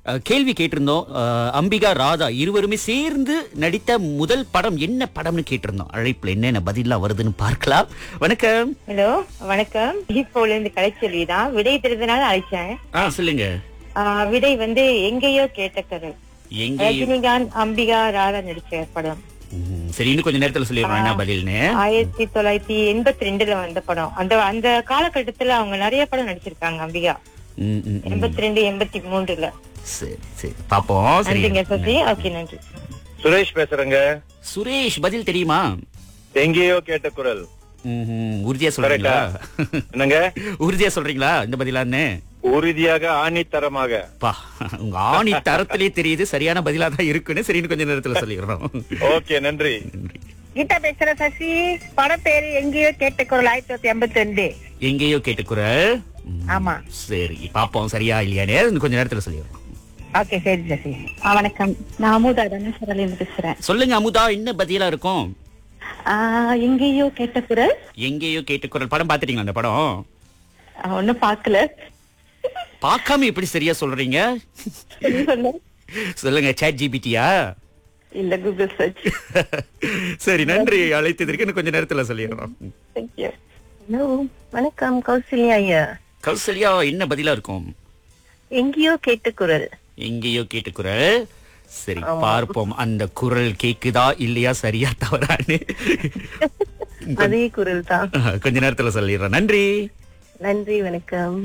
அஹ், கேள்வி கேட்டிருந்தோம் அஹ், அம்பிகா ராதா இருவருமே சேர்ந்து நடித்த முதல் படம் என்ன படம்னு கேட்டிருந்தோம் அழைப்புல என்னென்ன பதிலாம் வருதுன்னு பார்க்கலாம் வணக்கம் ஹலோ வணக்கம் இப்போல இருந்து கலைச்செல்வி தான் விடை தெரிந்தனால அழைச்சேன் ஆ சொல்லுங்க ஆஹ் விடை வந்து எங்கேயோ கேட்ட கதை எங்க ரஜினிகாந்த் அம்பிகா ராதா நடிச்ச படம் ம், சரி இன்னும் கொஞ்ச நேரத்துல சொல்லிடுறோம் என்ன பதில்னு ஆயிரத்தி தொள்ளாயிரத்தி எண்பத்தி ரெண்டுல வந்த படம் அந்த அந்த காலகட்டத்துல அவங்க நிறைய படம் நடிச்சிருக்காங்க அம்பிகா ம், ம், ம். எண்பத்தி ரெண்டு எண்பத்தி மூன்றுல சரி சரி பாப்போம் சரி நன்றிங்க சசி ஓகே நன்றி சுரேஷ் பேசுறேங்க சுரேஷ் பதில் தெரியுமா எங்கேயோ கேட்ட குரல் ம்ஹும். உறுதியா சொல்றீங்களா என்னங்க உறுதியா சொல்றீங்களா இந்த பதிலான்னு உறுதியாக ஆணித்தரமாக பா உங்க ஆணி தரத்திலே தெரியுது சரியான பதிலா தான் இருக்குன்னு சரின்னு கொஞ்ச நேரத்துல சொல்லிடுறோம் ஓகே நன்றி நன்றி கீதா பேசுற சசி படம் பேரு எங்கேயோ கேட்ட குரல் ஆயிரத்தி தொள்ளாயிரத்தி எண்பத்தி ரெண்டு எங்கேயோ கேட்டுக்குற ஆமா சரி பாப்போம் சரியா இல்லையானே இன்னும் கொஞ்ச நேரத்துல சொல்லிடுறோம் ஓகே சரி சசி வணக்கம் நான் அமுதா தனுஷரல இருந்து பேசுறேன் சொல்லுங்க அமுதா என்ன பதிலா இருக்கும் ஆஹ் எங்கேயோ கேட்ட குரல் எங்கேயோ கேட்டுக்குறல் படம் பாத்துட்டீங்களா அந்த படம் ஆஹ் ஒண்ணும் பாக்கல பார்க்காம எப்படி சரியா சொல்றீங்க சொல்ல சொல்லுங்க சாட் ஜிபிடியா இல்ல கூகுள் சர்ச் சரி நன்றி அழைத்ததற்கு இன்னும் கொஞ்ச நேரத்துல சொல்லிடுறோம் தேங்க்யூ ஹலோ வணக்கம் கௌசல்யா ஐயா கௌசல்யா என்ன பதிலா இருக்கும் எங்கேயோ கேட்ட குரல் எங்கேயோ கேட்டுக்குறல் சரி பார்ப்போம் அந்த குரல் கேக்குதா இல்லையா சரியா தவறான்னு அதே குரல் தான் கொஞ்ச நேரத்துல சொல்லிடுறேன் நன்றி நன்றி வணக்கம்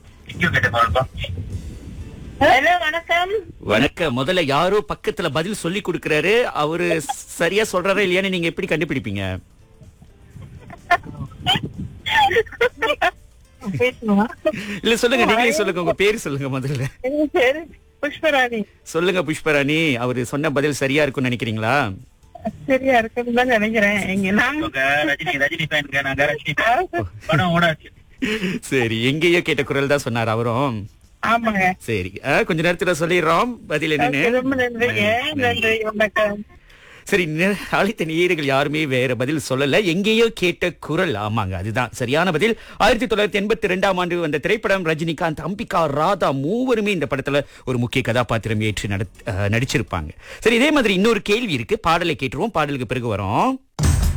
ஹலோ வணக்கம் வணக்கம் முதல்ல யாரோ பக்கத்துல பதில் சொல்லி கொடுக்கறாரு அவரு சரியா சொல்றாரா இல்லையான்னு நீங்க எப்படி கண்டுபிடிப்பீங்க பேசணுமா இல்ல சொல்லுங்க நீங்களே சொல்லுங்க உங்க பேரு சொல்லுங்க முதல்ல எங்க பேரு புஷ்பராணி சொல்லுங்க புஷ்பராணி அவரு சொன்ன பதில் சரியா இருக்கும்னு நினைக்கிறீங்களா சரியா இருக்குன்னு தான் நினைக்கிறேன் எங்க நான் ரஜினி ரஜினி ஃபேனுங்க நாங்க ரஜினி fan. படம் ஓடாச்சு சரி எங்கேயோ கேட்ட குரல் தான் சொன்னார் அவரும் ஆமாங்க சரி ஆ, கொஞ்ச நேரத்துல சொல்லிடுறோம் பதில் என்னன்னு ரொம்ப நன்றிங்க நன்றி வணக்கம் சரி நே- அழைத்த நேயர்கள் யாருமே வேற பதில் சொல்லல எங்கேயோ கேட்ட குரல் ஆமாங்க அதுதான் சரியான பதில் ஆயிரத்தி தொள்ளாயிரத்தி எண்பத்தி ரெண்டாம் ஆண்டு வந்த திரைப்படம் ரஜினிகாந்த் அம்பிகா ராதா மூவருமே இந்த படத்துல ஒரு முக்கிய கதாபாத்திரம் ஏற்று நட- அஹ், நடிச்சிருப்பாங்க சரி இதே மாதிரி இன்னொரு கேள்வி இருக்கு பாடலை கேட்டுருவோம் பாடலுக்கு பிறகு வரோம்